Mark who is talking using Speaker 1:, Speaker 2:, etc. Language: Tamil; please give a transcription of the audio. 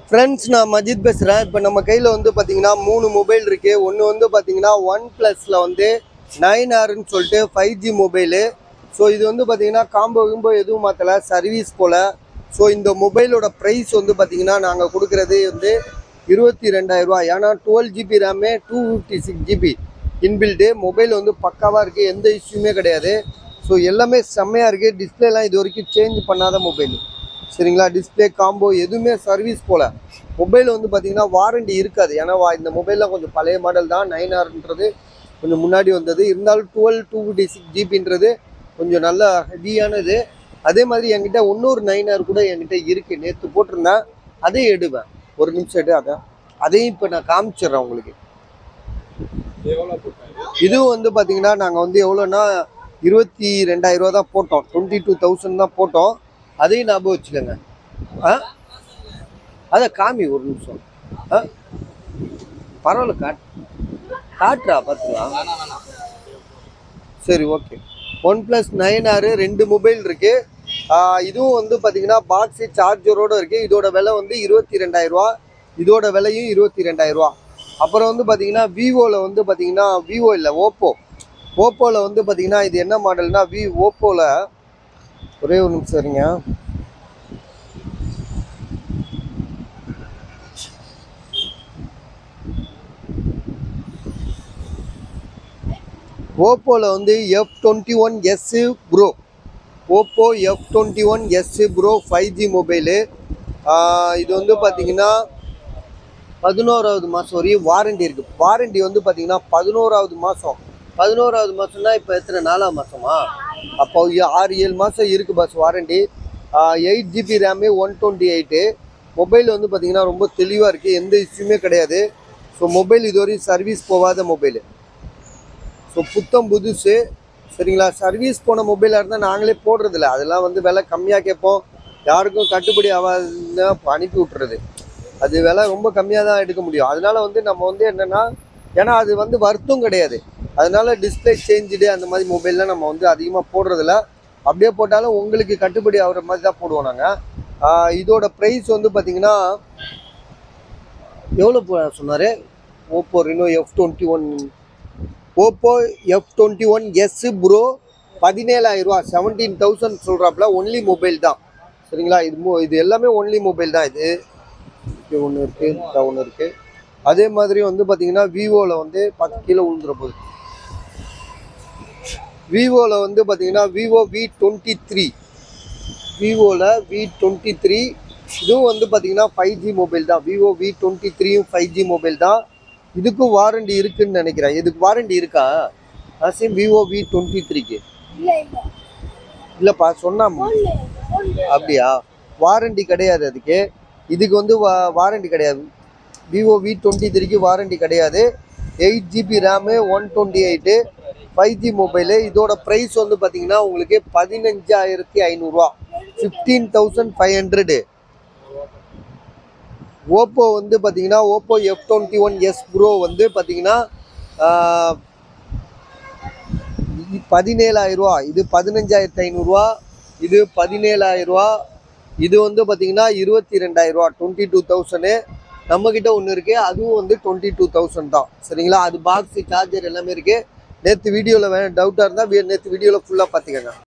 Speaker 1: ஃப்ரெண்ட்ஸ் நான் மஜித் பேசுகிறேன் இப்போ நம்ம கையில் வந்து பார்த்தீங்கன்னா மூணு மொபைல் இருக்குது ஒன்று வந்து பார்த்தீங்கன்னா ஒன் ப்ளஸில் வந்து நைன் ஆர்னு சொல்லிட்டு ஃபைவ் ஜி மொபைலு ஸோ இது வந்து பார்த்தீங்கன்னா காம்போ கிம்போ எதுவும் மாற்றலை சர்வீஸ் போல் ஸோ இந்த மொபைலோட ப்ரைஸ் வந்து பார்த்தீங்கன்னா நாங்கள் கொடுக்குறது வந்து இருபத்தி ரெண்டாயிரரூவா ஏன்னா twelve GB RAM two fifty six GB inbuilt mobile வந்து பக்காவாக இருக்குது எந்த இஷ்யூமே கிடையாது ஸோ எல்லாமே செம்மையாக இருக்குது டிஸ்பிளேலாம் இது வரைக்கும் சேஞ்ச் பண்ணாத மொபைல் சரிங்களா டிஸ்பிளே காம்போ எதுவுமே சர்வீஸ் போல் மொபைல் வந்து பார்த்தீங்கன்னா வாரண்டி இருக்காது ஏன்னா வா- இந்த மொபைல்லாம் கொஞ்சம் பழைய மாடல் தான் நைன் ஆர்ன்றது கொஞ்சம் முன்னாடி வந்தது இருந்தாலும் டுவெல் டூ ஃபிஃப்டி சிக்ஸ் ஜிபின்றது கொஞ்சம் நல்ல ஹெவியானது அதே மாதிரி என்கிட்ட இன்னொரு நைன் ஆர் கூட என்கிட்ட இருக்குது நேற்று போட்டிருந்தேன் அதையும் எடுவேன் ஒரு நிமிஷம் எடு அதை அதையும் இப்போ நான் காமிச்சிடுறேன் உங்களுக்கு இதுவும் வந்து பார்த்தீங்கன்னா நாங்கள் வந்து எவ்வளோன்னா இருபத்தி ரெண்டாயிரம் ரூபா தான் போட்டோம் டுவெண்ட்டி டூ தௌசண்ட் தான் போட்டோம் அதையும் ஞாபகம் வச்சுக்கோங்க ஆ அதை காமி ஒரு நிமிஷம் ஆ பரவாயில்ல காட் காட்டுறா பார்த்துக்கலாம் சரி ஓகே ஒன் ப்ளஸ் நைன் ஆறு ரெண்டு மொபைல் இருக்கு ஆ, இதுவும் வந்து பார்த்தீங்கன்னா பாக்ஸு சார்ஜரோட இருக்கு இதோட விலை வந்து இருபத்தி ரெண்டாயிரரூவா இதோட விலையும் இருபத்தி ரெண்டாயிரரூவா அப்புறம் வந்து பார்த்தீங்கன்னா விவோவில் வந்து பார்த்தீங்கன்னா விவோ இல்லை ஓப்போ ஓப்போவில் வந்து பார்த்தீங்கன்னா இது என்ன மாடல்னா வி ஓப்போவில் ஒரே ஒரு நிமிஷம் இருங்க ஓப்போவில் வந்து F twenty one S pro Oppo F twenty one S pro five G mobile இது வந்து பார்த்தீங்கன்னா பதினோராவது மாதம் வரையும் வாரண்டி இருக்குது வாரண்டி வந்து பார்த்தீங்கன்னா பதினோராவது மாதம் பதினோராவது மாதம்னா இப்போ எத்தனை நாலாம் மாதமா அப்போ இ- ஆறு ஏழு மாதம் இருக்குது பஸ் warranty eight GB RAM one twenty eight mobile வந்து பார்த்தீங்கன்னா ரொம்ப தெளிவாக இருக்குது எந்த இஷ்யூமே கிடையாது ஸோ மொபைல் இதுவரையும் சர்வீஸ் போகாத மொபைலு ஸோ புத்தம் புதுசு சரிங்களா சர்வீஸ் போன மொபைலாக இருந்தால் நாங்களே போடுறதில்ல அதெல்லாம் வந்து விலை கம்மியாக கேட்போம் யாருக்கும் கட்டுப்படி ஆகாதுன்னா அனுப்பி விட்டுறது அது விலை ரொம்ப கம்மியாக தான் எடுக்க முடியும் அதனால வந்து நம்ம வந்து என்னென்னா ஏன்னா அது வந்து வருத்தம் கிடையாது அதனால டிஸ்பிளே சேஞ்சுடு அந்த மாதிரி மொபைல்லாம் நம்ம வந்து அதிகமாக போடுறதில்ல அப்படியே போட்டாலும் உங்களுக்கு கட்டுப்படி ஆகுற மாதிரி தான் போடுவோம் நாங்கள் இதோட ப்ரைஸ் வந்து பார்த்தீங்கன்னா எவ்வளோ சொன்னார் Oppo Reno F twenty one Oppo F twenty one S pro பதினேழாயிரரூவா செவன்டீன் தௌசண்ட் சொல்கிறாப்புல ஒன்லி மொபைல் தான் சரிங்களா இது மொ- இது எல்லாமே ஒன்லி மொபைல் தான் இது இது ஒன்று இருக்குது இந்த ஒன்று இருக்குது அதே மாதிரி வந்து பார்த்தீங்கன்னா விவோவில் வந்து பத்து கிலோ விழுந்துற போகுது விவோவில் வந்து பார்த்தீங்கன்னா விவோ வி டுவெண்ட்டி த்ரீ விவோவில் வி டுவெண்ட்டி த்ரீ இதுவும் வந்து பார்த்தீங்கன்னா ஃபைவ் ஜி மொபைல் தான் விவோ வி டுவெண்ட்டி த்ரீயும் ஃபைவ் ஜி மொபைல் தான் இதுக்கும் வாரண்டி இருக்குன்னு நினைக்கிறேன் இதுக்கு வாரண்டி இருக்கா அசீம் விவோ வி டுவெண்ட்டி த்ரீக்கு
Speaker 2: இல்ல இல்ல
Speaker 1: இல்லைப்பா சொன்னா
Speaker 2: ஒண்ணு ஒண்ணு
Speaker 1: அப்படியா வாரண்டி கிடையாது அதுக்கு இதுக்கு வந்து வா வாரண்டி கிடையாது விவோ வி டுவெண்ட்டி த்ரீக்கு வாரண்டி கிடையாது eight GB RAM one twenty eight five G mobile இதோட ப்ரைஸ் வந்து பார்த்தீங்கன்னா உங்களுக்கு பதினஞ்சாயிரத்தி ஐநூறுரூவா fifteen thousand five hundred Oppo வந்து பார்த்தீங்கன்னா Oppo F twenty one S pro வந்து பார்த்தீங்கன்னா பதினேழாயிரரூவா இது பதினஞ்சாயிரத்தி ஐநூறுரூவா இது பதினேழாயிரரூவா இது வந்து பார்த்தீங்கன்னா இருபத்தி ரெண்டாயிரரூவா டுவெண்ட்டி டூ தௌசண்டு நம்மக்கிட்ட ஒன்று இருக்குது அதுவும் வந்து டுவெண்ட்டி டூ தௌசண்ட் தான் சரிங்களா அது பாக்ஸு சார்ஜர் எல்லாமே இருக்குது நேற்று வீடியோவில் வேணும் டவுட்டாக இருந்தால் நேற்று வீடியோவில் ஃபுல்லாக பார்த்துக்கங்க